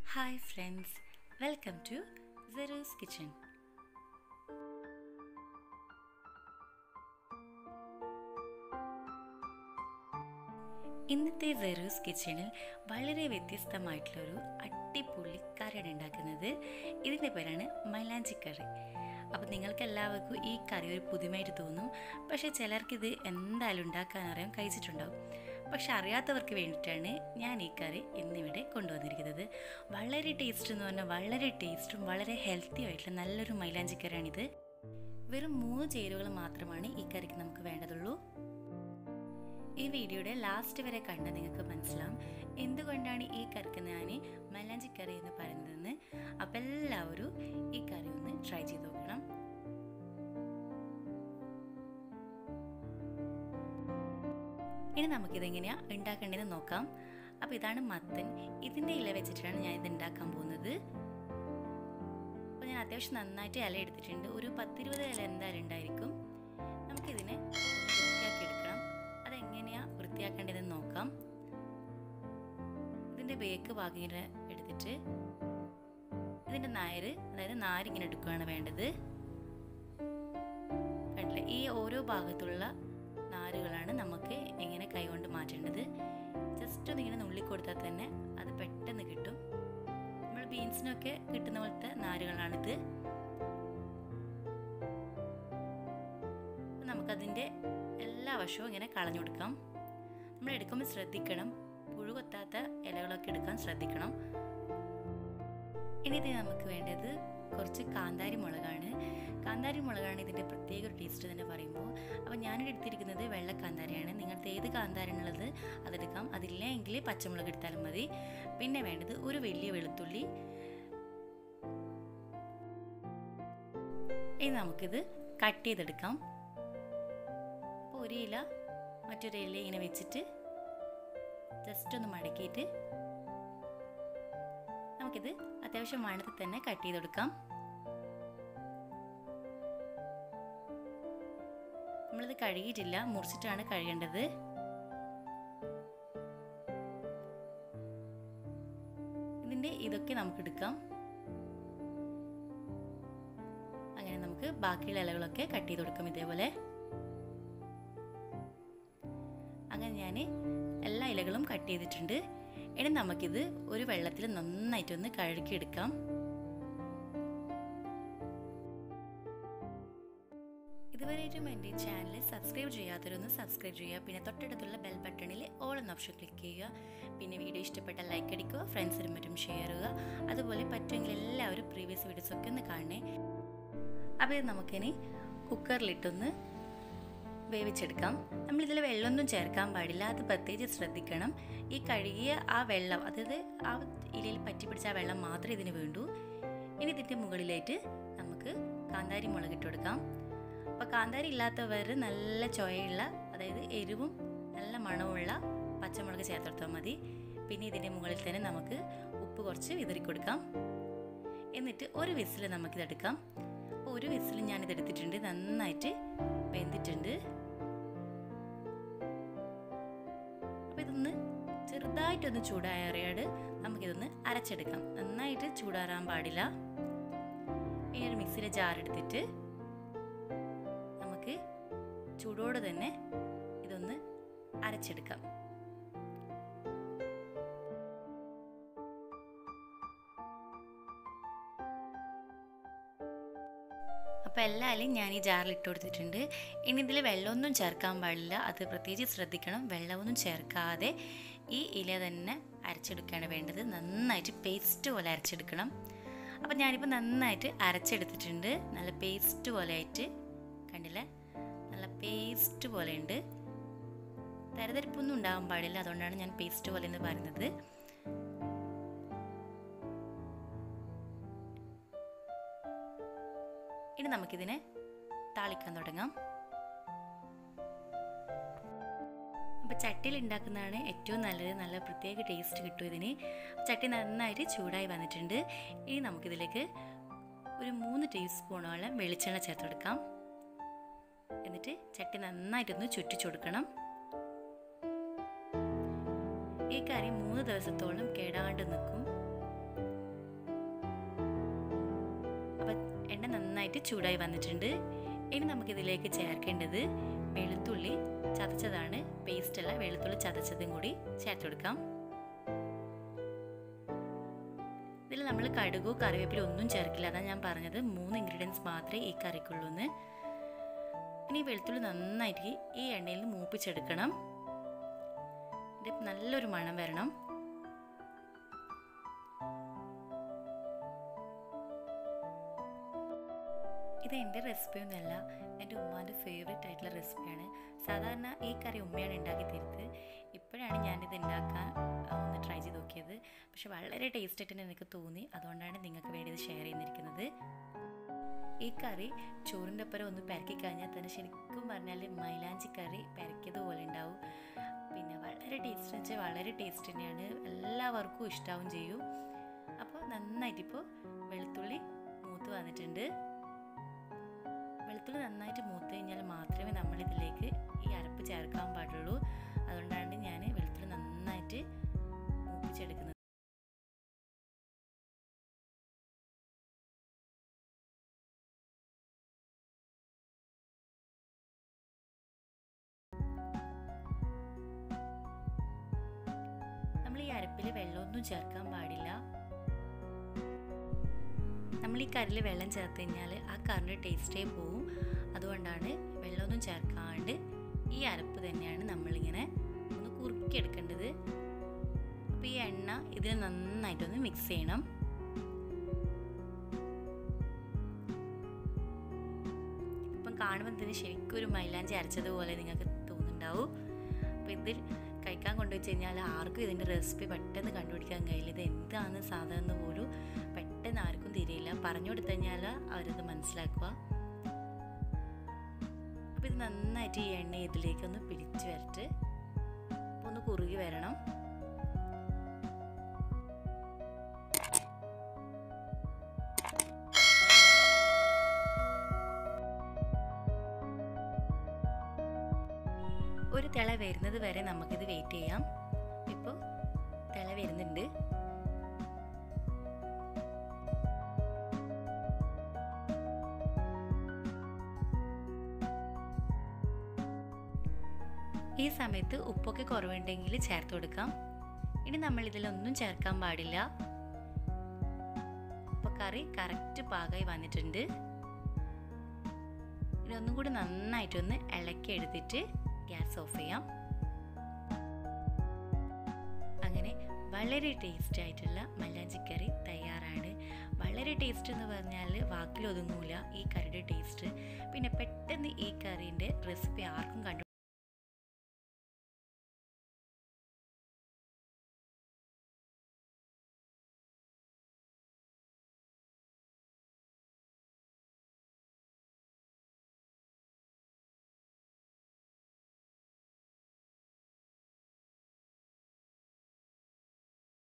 hi friends welcome to Seru's kitchen ഇന്നത്തെ സെറൂസ് കിച്ചണിൽ വളരെ വ്യത്യസ്തമായിട്ടുള്ളൊരു അടിപൊളി കറിയാണ് ഉണ്ടാക്കുന്നത് ഇതിൻ്റെ പേരാണ് മൈലാഞ്ചി കറി അപ്പോൾ നിങ്ങൾക്ക് എല്ലാവർക്കും ഈ കറി ഒരു പുതുമയായിട്ട് തോന്നും പക്ഷേ ചിലർക്കിത് എന്തായാലും ഉണ്ടാക്കാൻ അറിയാൻ കഴിച്ചിട്ടുണ്ടാവും പക്ഷെ അറിയാത്തവർക്ക് വേണ്ടിയിട്ടാണ് ഞാൻ ഈ കറി ഇന്നിവിടെ കൊണ്ടുവന്നിരിക്കുന്നത് വളരെ ടേസ്റ്റ് എന്ന് പറഞ്ഞാൽ വളരെ ടേസ്റ്റും വളരെ ഹെൽത്തി ആയിട്ടുള്ള നല്ലൊരു മൈലാഞ്ചി കറിയാണിത് വെറും മൂന്ന് ചേരുവകൾ മാത്രമാണ് ഈ കറിക്ക് നമുക്ക് വേണ്ടതുള്ളൂ ഈ വീഡിയോയുടെ ലാസ്റ്റ് വരെ കണ്ട നിങ്ങൾക്ക് മനസ്സിലാവും എന്തുകൊണ്ടാണ് ഈ കറിക്ക് ഞാൻ മലാഞ്ചി കറി എന്ന് പറയുന്നതെന്ന് അപ്പം എല്ലാവരും ഈ കറി ഒന്ന് ട്രൈ ചെയ്ത് നോക്കണം ഇനി നമുക്കിതെങ്ങനെയാണ് ഉണ്ടാക്കേണ്ടതെന്ന് നോക്കാം അപ്പോൾ ഇതാണ് മത്തൻ ഇതിൻ്റെ ഇല വെച്ചിട്ടാണ് ഞാൻ ഇത് ഉണ്ടാക്കാൻ പോകുന്നത് അപ്പോൾ ഞാൻ അത്യാവശ്യം നന്നായിട്ട് ഇല എടുത്തിട്ടുണ്ട് ഒരു പത്തിരുപത് ഇല എന്തായാലും ഉണ്ടായിരിക്കും നമുക്കിതിനെ വൃത്തിയാക്കി എടുക്കണം അതെങ്ങനെയാണ് വൃത്തിയാക്കേണ്ടതെന്ന് നോക്കാം ഇതിൻ്റെ ബേക്ക് ഭാഗം ഇങ്ങനെ എടുത്തിട്ട് ഇതിൻ്റെ നായര് അതായത് നാരിങ്ങനെ എടുക്കുകയാണ് വേണ്ടത് കണ്ടില്ലേ ഈ ഓരോ ഭാഗത്തുള്ള നാരുകളാണ് നമുക്ക് എങ്ങനെ കൈകൊണ്ട് മാറ്റേണ്ടത് ജസ്റ്റ് ഒന്ന് ഇങ്ങനെ നുള്ളി കൊടുത്താൽ തന്നെ അത് പെട്ടെന്ന് കിട്ടും നമ്മൾ ബീൻസിനൊക്കെ കിട്ടുന്ന പോലത്തെ നാരുകളാണിത് നമുക്കതിൻ്റെ എല്ലാ വശവും ഇങ്ങനെ കളഞ്ഞു കൊടുക്കാം നമ്മൾ എടുക്കുമ്പോൾ ശ്രദ്ധിക്കണം പുഴുകൊത്താത്ത ഇലകളൊക്കെ എടുക്കാൻ ശ്രദ്ധിക്കണം ഇനി ഇത് നമുക്ക് വേണ്ടത് കുറച്ച് കാന്താരി മുളകാണ് കാന്താരി മുളകാണ് ഇതിൻ്റെ പ്രത്യേക ഒരു ടേസ്റ്റ് തന്നെ പറയുമ്പോൾ അപ്പോൾ ഞാനിവിടെ എടുത്തിരിക്കുന്നത് വെള്ള കാന്താരിയാണ് നിങ്ങൾക്ക് ഏത് കാന്താരിയാണുള്ളത് അതെടുക്കാം അതില്ല എങ്കിൽ പച്ചമുളക് എടുത്താലും മതി പിന്നെ വേണ്ടത് ഒരു വലിയ വെളുത്തുള്ളി ഇനി നമുക്കിത് കട്ട് ചെയ്തെടുക്കാം അപ്പോൾ ഒരു ഇല മറ്റൊരു ഇല ഇങ്ങനെ വെച്ചിട്ട് ജസ്റ്റ് ഒന്ന് മടക്കിയിട്ട് നമുക്കിത് അത്യാവശ്യം വണ്ണത്തിൽ തന്നെ കട്ട് ചെയ്ത് കൊടുക്കാം നമ്മളിത് കഴുകിയിട്ടില്ല മുറിച്ചിട്ടാണ് കഴുകേണ്ടത് ഇതിൻ്റെ ഇതൊക്കെ നമുക്ക് എടുക്കാം അങ്ങനെ നമുക്ക് ബാക്കിയുള്ള ഇലകളൊക്കെ കട്ട് ചെയ്ത് കൊടുക്കാം ഇതേപോലെ അങ്ങനെ ഞാൻ എല്ലാ ഇലകളും കട്ട് ചെയ്തിട്ടുണ്ട് ഇനി നമുക്കിത് ഒരു വെള്ളത്തിൽ നന്നായിട്ടൊന്ന് കഴുകിയെടുക്കാം ഇതുവരെയായിട്ടും എൻ്റെ ചാനൽ സബ്സ്ക്രൈബ് ചെയ്യാത്തവരൊന്ന് സബ്സ്ക്രൈബ് ചെയ്യുക പിന്നെ തൊട്ടടുത്തുള്ള ബെൽ ബട്ടണിൽ ഓൾ എന്ന ഓപ്ഷൻ ക്ലിക്ക് ചെയ്യുക പിന്നെ വീഡിയോ ഇഷ്ടപ്പെട്ടാൽ ലൈക്ക് അടിക്കുക ഫ്രണ്ട്സിനും മറ്റും ഷെയർ ചെയ്യുക അതുപോലെ പറ്റുമെങ്കിൽ എല്ലാവരും പ്രീവിയസ് വീഡിയോസൊക്കെ ഒന്ന് കാണണേ അപ്പോൾ ഇത് നമുക്കിനി കുക്കറിലിട്ടൊന്ന് വേവിച്ചെടുക്കാം നമ്മളിതിൽ വെള്ളമൊന്നും ചേർക്കാൻ പാടില്ല അത് പ്രത്യേകിച്ച് ശ്രദ്ധിക്കണം ഈ കഴുകിയ ആ വെള്ളം അതായത് ആ ഇലയിൽ പറ്റി പിടിച്ച ആ വെള്ളം മാത്രമേ ഇതിന് വേണ്ടൂ ഇനി ഇതിൻ്റെ മുകളിലായിട്ട് നമുക്ക് കാന്താരി മുളക് ഇട്ട് കൊടുക്കാം അപ്പോൾ കാന്താരി ഇല്ലാത്തവർ നല്ല ചൊയയുള്ള അതായത് എരിവും നല്ല മണമുള്ള പച്ചമുളക് ചേർത്തെടുത്താൽ മതി പിന്നെ ഇതിൻ്റെ മുകളിൽ തന്നെ നമുക്ക് ഉപ്പ് കുറച്ച് വിതറി കൊടുക്കാം എന്നിട്ട് ഒരു വിസിൽ നമുക്കിതെടുക്കാം അപ്പോൾ ഒരു വിസിൽ ഞാനിത് എടുത്തിട്ടുണ്ട് നന്നായിട്ട് വെന്തിട്ടുണ്ട് അപ്പോൾ ഇതൊന്ന് ചെറുതായിട്ടൊന്ന് ചൂടാറിയാട് നമുക്കിതൊന്ന് അരച്ചെടുക്കാം നന്നായിട്ട് ചൂടാറാൻ പാടില്ല ഇനി ഒരു മിക്സിയിലെ ജാർ എടുത്തിട്ട് നമുക്ക് ചൂടോടെ തന്നെ ഇതൊന്ന് അരച്ചെടുക്കാം അപ്പോൾ എല്ലാവരും ഞാൻ ഈ ജാറിൽ ഇട്ട് കൊടുത്തിട്ടുണ്ട് ഇനി ഇതിൽ വെള്ളമൊന്നും ചേർക്കാൻ പാടില്ല അത് പ്രത്യേകിച്ച് ശ്രദ്ധിക്കണം വെള്ളമൊന്നും ചേർക്കാതെ ഈ ഇല തന്നെ അരച്ചെടുക്കുകയാണ് വേണ്ടത് നന്നായിട്ട് പേസ്റ്റ് പോലെ അരച്ചെടുക്കണം അപ്പോൾ ഞാനിപ്പോൾ നന്നായിട്ട് അരച്ചെടുത്തിട്ടുണ്ട് നല്ല പേസ്റ്റ് പോലെ ആയിട്ട് കണ്ടില്ലേ നല്ല പേസ്റ്റ് പോലെ ഉണ്ട് തരതരിപ്പൊന്നും ഉണ്ടാകാൻ പാടില്ല അതുകൊണ്ടാണ് ഞാൻ പേസ്റ്റ് പോലെ എന്ന് പറയുന്നത് ഇനി നമുക്കിതിനെ താളിക്കാൻ തുടങ്ങാം അപ്പോൾ ചട്ടിയിൽ ഉണ്ടാക്കുന്നതാണ് ഏറ്റവും നല്ലത് നല്ല പ്രത്യേക ടേസ്റ്റ് കിട്ടും ഇതിന് ചട്ടി നന്നായിട്ട് ചൂടായി വന്നിട്ടുണ്ട് ഇനി നമുക്കിതിലേക്ക് ഒരു മൂന്ന് ടീസ്പൂണോളം വെളിച്ചെണ്ണ ചേർത്തെടുക്കാം എന്നിട്ട് ചട്ടി നന്നായിട്ടൊന്ന് ചുറ്റിച്ചു കൊടുക്കണം ഈ കറി മൂന്ന് ദിവസത്തോളം കേടാണ്ട് നിൽക്കും നന്നായിട്ട് ചൂടായി വന്നിട്ടുണ്ട് ഇനി നമുക്കിതിലേക്ക് ചേർക്കേണ്ടത് വെളുത്തുള്ളി ചതച്ചതാണ് പേസ്റ്റ് അല്ല വെളുത്തുള്ളി ചതച്ചതും കൂടി ചേർത്ത് കൊടുക്കാം ഇതിൽ നമ്മൾ കടുകോ കറിവേപ്പില ഒന്നും ചേർക്കില്ല അതാണ് ഞാൻ പറഞ്ഞത് മൂന്ന് ഇൻഗ്രീഡിയൻസ് മാത്രമേ ഈ കറിക്കുള്ളൂ എന്ന് ഇനി വെളുത്തുള്ളി നന്നായിട്ട് ഈ എണ്ണയിൽ മൂപ്പിച്ചെടുക്കണം ഇത് നല്ലൊരു മണം വരണം ഇത് എൻ്റെ റെസിപ്പി ഒന്നുമല്ല എൻ്റെ ഉമ്മാൻ്റെ ഫേവറേറ്റ് ആയിട്ടുള്ള റെസിപ്പിയാണ് സാധാരണ ഈ കറി ഉമ്മയാണ് ഉണ്ടാക്കി തരുന്നത് ഇപ്പോഴാണ് ഞാനിത് ഉണ്ടാക്കാൻ ഒന്ന് ട്രൈ ചെയ്ത് നോക്കിയത് പക്ഷെ വളരെ ടേസ്റ്റ് ആയിട്ട് എനിക്ക് തോന്നി അതുകൊണ്ടാണ് നിങ്ങൾക്ക് വേണ്ടി ഇത് ഷെയർ ചെയ്യുന്നിരിക്കുന്നത് ഈ കറി ചോറിൻ്റെ ഒപ്പരം ഒന്ന് പെരക്കി കഴിഞ്ഞാൽ തന്നെ ശരിക്കും പറഞ്ഞാൽ മൈലാഞ്ചി കറി പെരക്കിയതുപോലെ ഉണ്ടാവും പിന്നെ വളരെ ടേസ്റ്റ് വെച്ചാൽ വളരെ ടേസ്റ്റ് തന്നെയാണ് എല്ലാവർക്കും ഇഷ്ടാവും ചെയ്യും അപ്പോൾ നന്നായിട്ടിപ്പോൾ വെളുത്തുള്ളി മൂത്ത് വന്നിട്ടുണ്ട് വെളുത്തുള്ളി നന്നായിട്ട് മൂത്ത് കഴിഞ്ഞാൽ മാത്രമേ നമ്മളിതിലേക്ക് ഈ അരപ്പ് ചേർക്കാൻ പാടുള്ളൂ അതുകൊണ്ടാണ് ഞാൻ വെളുത്തുള്ളി നന്നായിട്ട് മൂപ്പിച്ചെടുക്കുന്നത് നമ്മൾ ഈ അരപ്പിൽ വെള്ളമൊന്നും ചേർക്കാൻ പാടില്ല നമ്മൾ ഈ കറിയിൽ വെള്ളം ചേർത്ത് കഴിഞ്ഞാൽ ആ കറിൻ്റെ ടേസ്റ്റേ പോവും അതുകൊണ്ടാണ് വെള്ളമൊന്നും ചേർക്കാണ്ട് ഈ അരപ്പ് തന്നെയാണ് നമ്മളിങ്ങനെ ഒന്ന് കുറുക്കിയെടുക്കേണ്ടത് അപ്പോൾ ഈ എണ്ണ ഇതിൽ നന്നായിട്ടൊന്ന് മിക്സ് ചെയ്യണം ഇപ്പം കാണുമ്പോൾ ഇതിന് ശരിക്കും ഒരു മൈലാഞ്ചി അരച്ചതുപോലെ നിങ്ങൾക്ക് തോന്നുന്നുണ്ടാവും അപ്പോൾ ഇതിൽ കഴിക്കാൻ കൊണ്ടുവച്ച് കഴിഞ്ഞാൽ ആർക്കും ഇതിൻ്റെ റെസിപ്പി പെട്ടെന്ന് കണ്ടുപിടിക്കാൻ കഴിയില്ല ഇത് എന്താണ് സാധനം പോലും പെട്ടെന്ന് ആർക്കും തിരിയില്ല പറഞ്ഞു കൊടുത്തു കഴിഞ്ഞാൽ അവരത് മനസ്സിലാക്കുക അപ്പോൾ ഇത് നന്നായിട്ട് ഈ എണ്ണ ഇതിലേക്ക് ഒന്ന് പിടിച്ചു വരട്ട് ഒന്ന് കുറുകി വരണം ഒരു തിള വരുന്നത് വരെ നമുക്കിത് വെയിറ്റ് ചെയ്യാം ഇപ്പോൾ തിള വരുന്നുണ്ട് ഈ സമയത്ത് ഉപ്പൊക്കെ കുറവുണ്ടെങ്കിൽ ചേർത്ത് കൊടുക്കാം ഇനി നമ്മൾ ഇതിലൊന്നും ചേർക്കാൻ പാടില്ല അപ്പോൾ കറി കറക്റ്റ് പാകമായി വന്നിട്ടുണ്ട് ഇനി ഒന്നും കൂടി നന്നായിട്ടൊന്ന് ഇളക്കി എടുത്തിട്ട് ഗ്യാസ് ഓഫ് ചെയ്യാം അങ്ങനെ വളരെ ടേസ്റ്റ് ആയിട്ടുള്ള മല്ലാഞ്ചിക്കറി തയ്യാറാണ് വളരെ ടേസ്റ്റ് എന്ന് പറഞ്ഞാൽ വാക്കിലൊതുങ്ങൂല ഈ കറിയുടെ ടേസ്റ്റ് പിന്നെ പെട്ടെന്ന് ഈ കറീൻ്റെ റെസിപ്പി ആർക്കും കണ്ടു